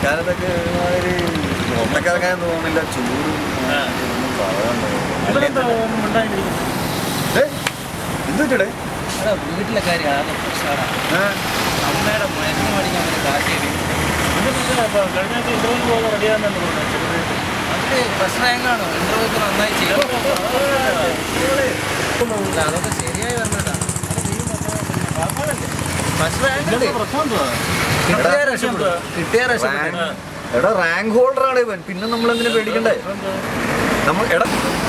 മഴക്കാലത്തൊക്കെ ഒരുമാതിരി പുറത്തേക്കിറങ്ങാൻ തോന്നുന്നില്ല ചൂടും ആ. ഒന്നും പറയണ്ട. ഇവരെന്താ ഒന്നും ഉണ്ടായിരിക്കും ഏയ്, എന്ത് പറ്റിയെടേ? എടാ, വീട്ടിലെ കാര്യം ആകെ പ്രശ്നമാണ് ഏ? അമ്മയുടെ മരുന്ന് മേടിക്കാൻ വേണ്ടി കാശ് കിട്ടി കഴിഞ്ഞ ആഴ്ച ഇന്റർവ്യൂ പോകാൻ റെഡിയാണെന്ന് പറഞ്ഞു അതില് പ്രശ്നം എങ്ങാണോ ഇന്റർവ്യൂ നന്നായി ചെയ്യണം അല്ല, അതൊക്കെ ശരിയായി വരണട്ടാ ഫസ്റ്റ് റാങ്ക് ഉണ്ട്. കിട്ടിയ രക്ഷപ്പെട്ടു കിട്ടിയ രക്ഷപ്പെട്ടു റാങ്ക് എടാ റാങ്ക് ഹോൾഡർ ആണ് ഇവൻ പിന്നെ നമ്മൾ എന്തിനു പേടിക്കണ്ടേ നമ്മൾ എടാ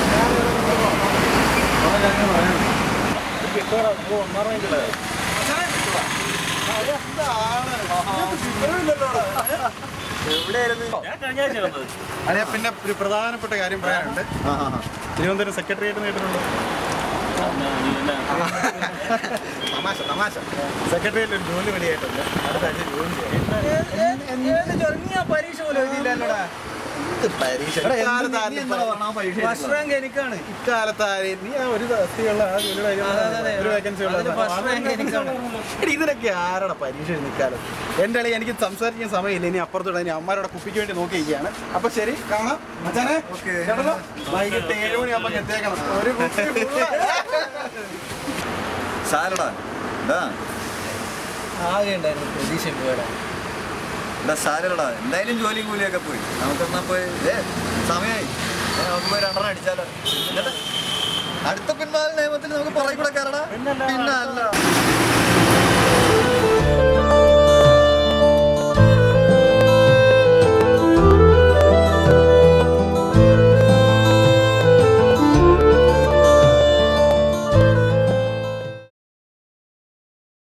ഞാൻ കഴിഞ്ഞ ആഴ്ച വന്നത് അതെ പിന്നെ ഒരു പ്രധാനപ്പെട്ട കാര്യം പറയാനുണ്ട് ആ, ആ, ആ. തിരുവനന്തപുരം സെക്രട്ടേറിയറ്റ് കേട്ടിട്ടുണ്ടോ തമാശ തമാശ സെക്രട്ടേറിയറ്റ് ഒരു ജോലി റെഡിയായിട്ടുണ്ട് അടുത്ത ആഴ്ച ജോലി ചെയ്യാം പരീക്ഷ പോലും എഴുതിയില്ലല്ലോടാ പരീക്ഷ എടാ, എന്ത് നീ എന്താ പറഞ്ഞത്? ആ പരീക്ഷ ഫസ്റ്റ് എഴുതില്ല. റാങ്ക് എനിക്കാണ് ഇക്കാലത്ത് ആരെയും നീ ആ ഒരു തസ്തിയുള്ള ആ ജോലിയുടെ കാര്യം അതെ, അതെ, അതെ. ഒരു വേക്കൻസി അതില് first rank എനിക്കാണ്. ഇതിനൊക്കെ ആരാണ് പരീക്ഷ എഴുതിക്കാലം എൻ്റെ അളി എനിക്ക് സംസാരിക്കാൻ സമയമില്ല ഇനി അപ്പുറത്തോടെ ഇനി അമ്മമാരോടെ കുപ്പിക്ക് വേണ്ടി നോക്കിയിരിക്കുകയാണ് അപ്പൊ ശരി കാണാം മച്ചാനെ Okay. കേട്ടല്ലോ? വൈകിട്ട് ഏഴ് മണിയാകുമ്പോൾ എത്തേക്കണം ഒരു കുപ്പി full. സാരടാ ഇതാ ആകെ ഉണ്ടായിരുന്നു പ്രതീക്ഷ പോയടാ എന്താ സാരടാ എന്തായാലും ജോലിയും കൂലിയൊക്കെ പോയി നമുക്കെന്നാ പോയി ഏ സമയമായി ഏ, നമുക്ക് പോയി രണ്ടെണ്ണം അടിച്ചാലോ എന്നിട്ട് അടുത്ത പിൻവാതിൽ നിയമത്തിൽ നമുക്ക് പുറകെ കൂടെ കയറടാ പിന്നല്ല. പിന്നെ അല്ല